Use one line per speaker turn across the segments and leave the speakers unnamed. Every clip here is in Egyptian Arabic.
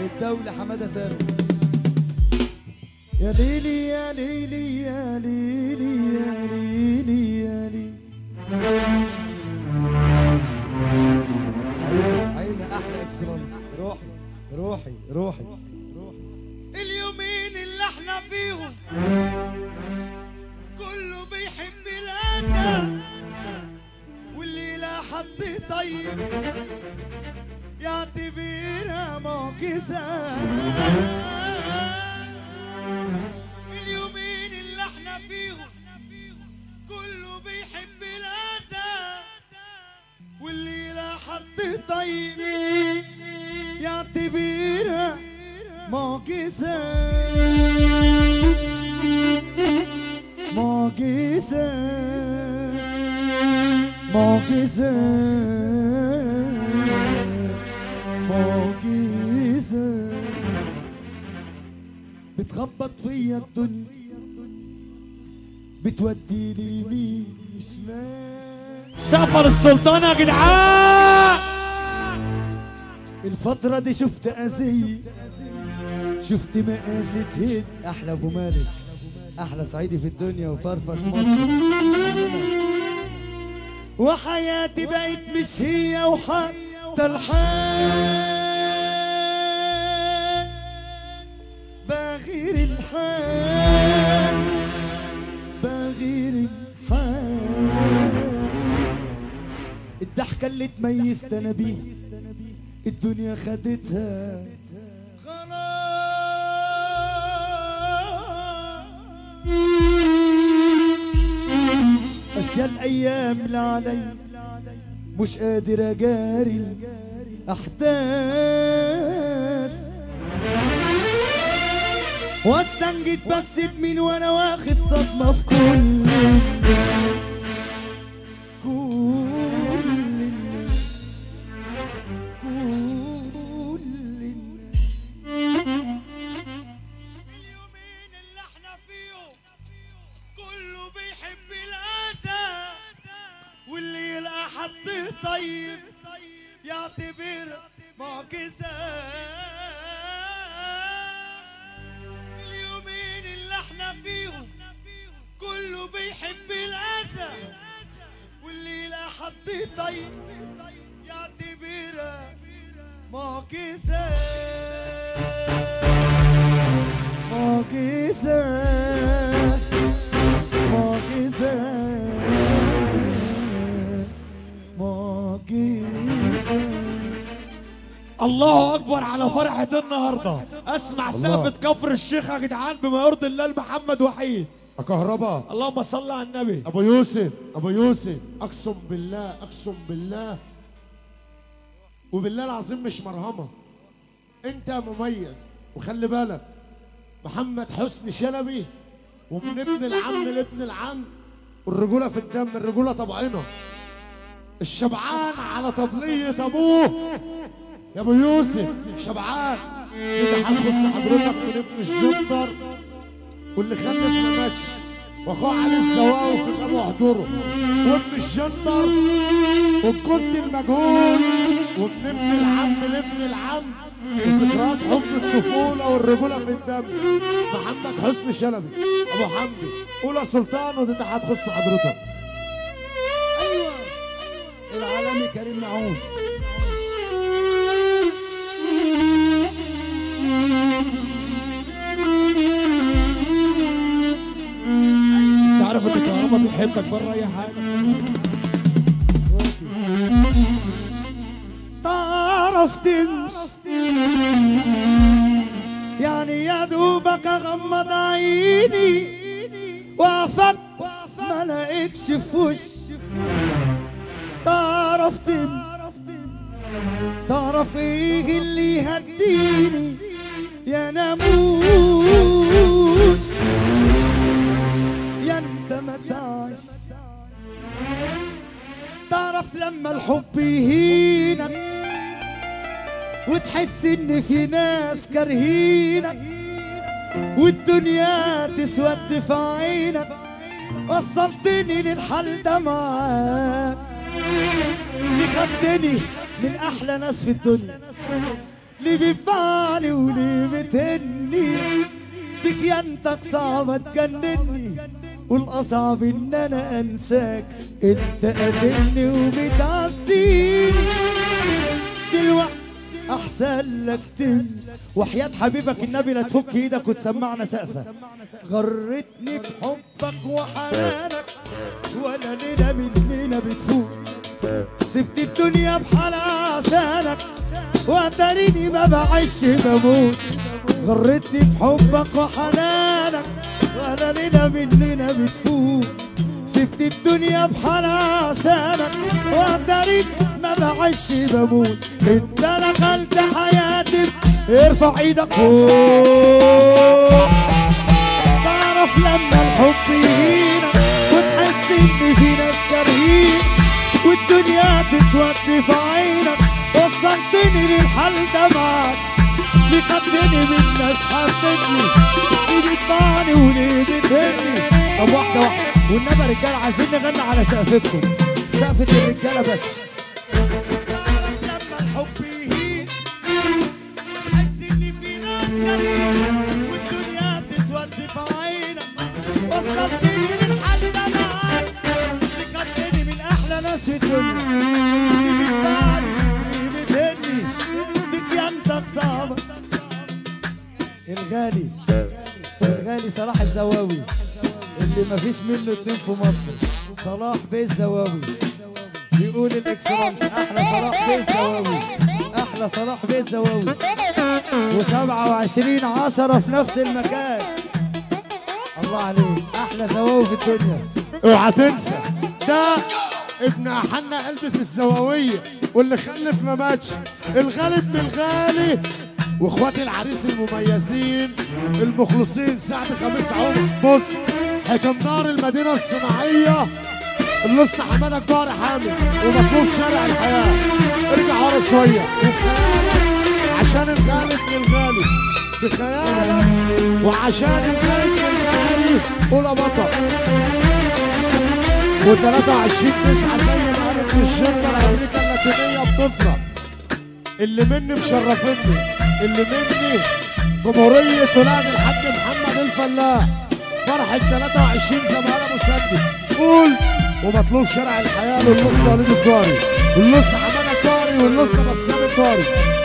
الدولة حمادة سامي يا ليلي يا ليلي يا ليلي يا ليلي يا ليلي عين- عين احلى اكسلانس روحي روحي روحي روحي
اليومين اللي احنا فيهم كله بيحب الأذى واللي لا حد طيب يعتبرها معجزة اليومين اللي احنا فيهم كله بيحب الأذى واللي لا حد طيب يعتبرها
معجزة معجزة معجزة معجزة بتخبط فيا الدنيا بتودي لي يمين شمال
سفر السلطان يا جدعان
الفترة دي شفت أذية شفت مقاسة هيد أحلى أبو مالك أحلى صعيدي في الدنيا وفرفش مصر وحياتي بقت مش هي وحتى الحال بغير الحال بغير الحال الضحكة اللي تميزت أنا بيها الدنيا خدتها بس يا الايام اللي علي مش قادر اجاري الاحداث واستنجد بس بمين وانا واخد صدمه في كل كل الناس كل الناس
اليومين اللي احنا فيهم كله بيحب الأذى واللي يلقى حد طيب يعتبر معجزة اليومين اللي احنا فيهم كله بيحب الأذى واللي يلقى حد طيب يعتبرها معجزة
معجزة معجزة معجزة
الله اكبر على فرحة النهاردة اسمع سقفة كفر الشيخ يا جدعان بما يرضي الله لمحمد وحيد
كهربا
اللهم صل على النبي
ابو يوسف ابو يوسف اقسم بالله اقسم بالله وبالله العظيم مش مرهمه انت مميز وخلي بالك محمد حسني شلبي ومن ابن العم لابن العم والرجوله في الدم الرجوله طبعنا الشبعان على طبليه ابوه يا ابو يوسف شبعان كده هتبص حضرتك من ابن الجندر واللي خلف ما ماتش واخوه علي الزواوي في كانوا حضوره وابن الجندر والجندي المجهول وابن ابن العم لابن العم وذكريات حب الطفوله والرجوله في الدم محمد حسني شلبي ابو حمدي قول يا سلطان ودي هتخص حضرتك
ايوه العالمي كريم نعوس
تعرف ان كهربا بيحبك بره اي حاجة
تعرف تمشي يعني يا دوبك اغمض عيني وافت ما لاقيكش في وشي تعرف تمشي تعرف ايه اللي يهديني يا ناموس يا انت ما تعيش تعرف لما الحب يهينك وتحس ان في ناس كارهينك والدنيا تسود في عينك وصلتني للحل ده معاك اللي خدني من احلى ناس في الدنيا ليه بتبعني وليه بتهني بخيانتك صعبة تجنني والأصعب إن أنا أنساك أنت قاتلني وبتعزيني دلوقتي أحسن لك تم وحياة حبيبك النبي لا تفك ايدك وتسمعنا سقفة غرتني بحبك وحنانك ولا ليلة من ليلة بتفوت سبت الدنيا بحالها عشانك واتريني ما بعيش بموت غرتني بحبك وحنانك ولا ليلة من ليلة بتفوت سبت الدنيا بحالها عشانك واتريني ما بعيش بموت انت دخلت حياتي ارفع ايدك فوق تعرف لما الحب يهينك وتحس ان في ناس كارهين والدنيا تسود في عينك وصلتني للحل ده معاك ليه خدتني من ناس حبتني ليه بتبعني وليه بتهني طب واحدة واحدة والنبي يا رجالة عايزين نغني على سقفتكم سقفة الرجالة بس
تعرف لما الحب يهين تحس ان في ناس كريم والدنيا تسود في عينك وصلتني للحل ده معاك ذكرتني من احلى ناس
في الدنيا اللي بتبعني اللي بتهني بكيانتك صعبة الغالي الغالي صلاح الزواوي اللي مفيش منه اتنين في مصر صلاح بيه الزواوي بيقول الاكسلانس احلى صلاح بيه الزواوي احلى صلاح بيه الزواوي و27 عشرة في نفس المكان الله عليك احلى زواوي في الدنيا
اوعى تنسى ده ابن احنا قلبي في الزواويه واللي خلف ما ماتش الغالي ابن الغالي واخواتي العريس المميزين المخلصين سعد خميس عمر بص حكم دار المدينه الصناعيه اللص حماده الجار حامد ومطلوب شارع الحياه ارجع ورا شويه بخيالك عشان الغالي ابن الغالي بخيالك وعشان الغالي ابن الغالي قول يا بطل و23 9 زي ما قالت الشرطه الامريكا اللاتينيه بتفرح اللي مني مشرفني اللي مني جمهوريه ولاد الحاج محمد الفلاح فرحه 23 زي ما قال ابو سندي قول ومطلوب شارع الحياه للنص وليد الجاري والنص حماده الجاري والنص بسام الجاري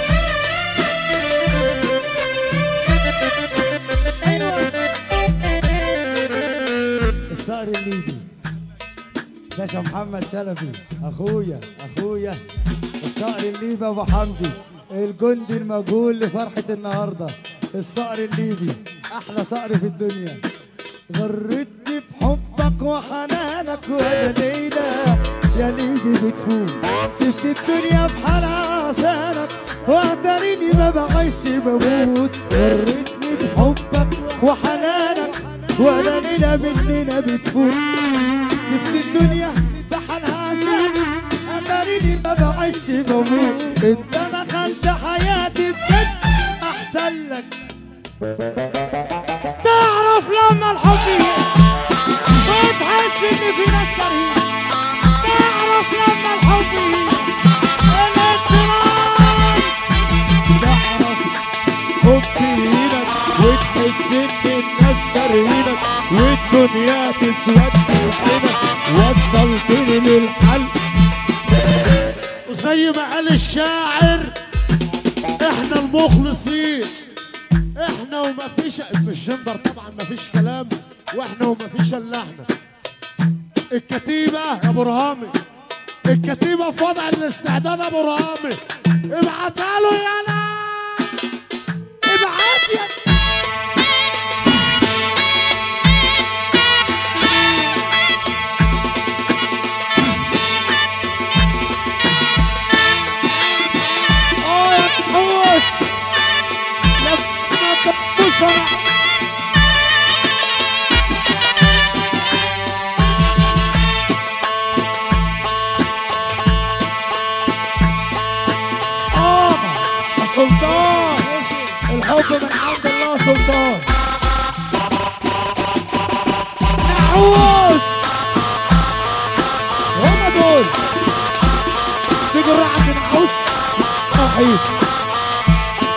الصقر الليبي باشا محمد شلبي اخويا اخويا الصقر الليبي ابو حمدي الجندي المجهول لفرحة النهاردة الصقر الليبي احلى صقر في الدنيا غرتني بحبك وحنانك ولا ليلة يا ليبي بتفوت سبت الدنيا بحالها عشانك واعتريني ما بعيش بموت غرتني بحبك وحنانك ولا ليلة مننا بتفوت سبت الدنيا بحالها عشانك اعتريني ما بعيش بموت انت دخلت حياتي بجد احسن لك تعرف لما الحب يهين وتحس ان في ناس كارهين تعرف لما الحب يهين الاكسران
تعرف حب ايدك وتحس ان الناس كارهينك والدنيا تسود في عينك وصلتني للحل
وزي ما قال الشاعر احنا المخلصين احنا وما فيش في الجندر طبعا ما فيش كلام واحنا وما فيش الا احنا الكتيبه يا ابو رهامي الكتيبه في وضع الاستعداد يا ابو رهامي ابعتها له يلا ابعت يا
اه يا تحوس لما تبصر اه يا سلطان الحب من عند الله سلطان نحوس هما دول تيجي الرعد نحوس رحيم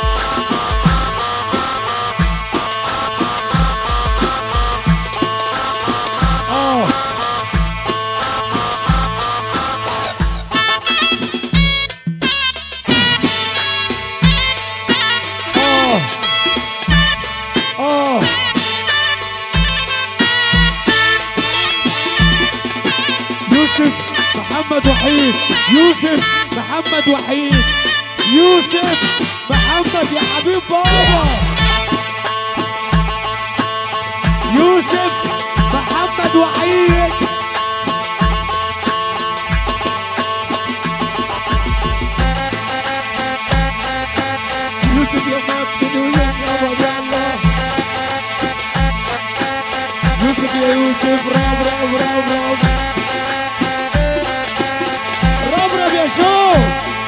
وحيد يوسف محمد وحيد يوسف محمد يا حبيب بابا يوسف محمد وحيد يوسف يا مبتدئ يا ولد يا الله يوسف يا يوسف راب راب راب راب راب راب يا شو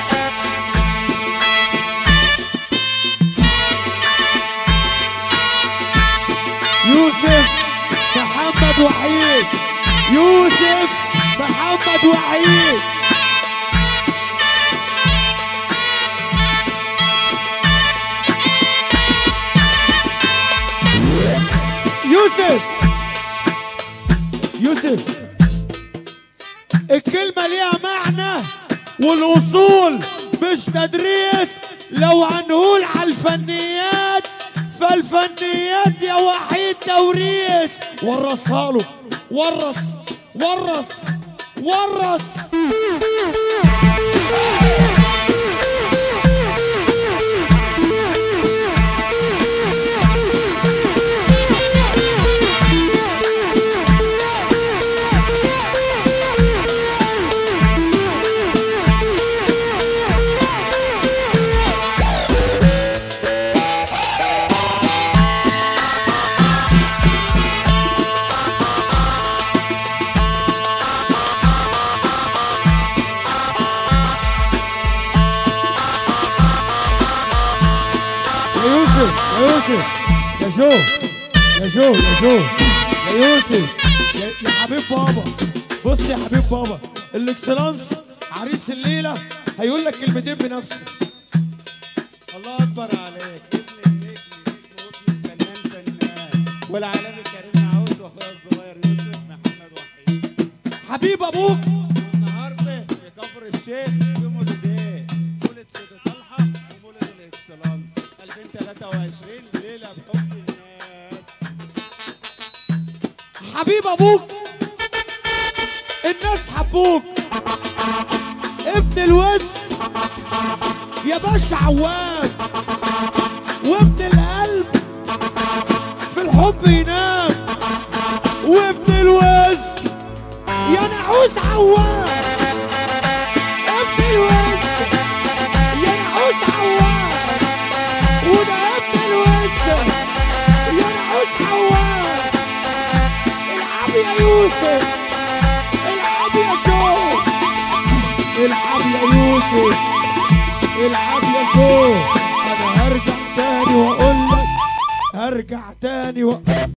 يوسف محمد وحيد يوسف محمد وحيد يوسف يوسف الكلمة ليها معنى والوصول مش تدريس لو هنقول على الفنيات فالفنيات يا وحيد توريث ورثها له ورث ورث ورث يا يوسف يا يوسف يا شو يا شو يا شو يا يوسف يا, يا حبيب بابا بص يا حبيب بابا الاكسلانس عريس الليله هيقول لك كلمتين بنفسه
الله اكبر عليك ابن النجم نجم وابن الفنان فنان والعالمي كريم عاوز واخويا الصغير يوسف محمد وحيد
حبيب ابوك
النهارده في كفر الشيخ في مولدين مولد سيدي طلحه ومولد الاكسلانس 2023 ليله بحب الناس
حبيب ابوك الناس حبوك ابن الوس يا باشا عواد وابن القلب في الحب ينام وابن الوس يا نعوس عواد ابن الوس يا نعوس عواد وده ابن الوس يا نعوس عواد العب يا يوسف العب يا شو العب يا يوسف العب يا شو انا هرجع تاني واقول لك هرجع تاني واقول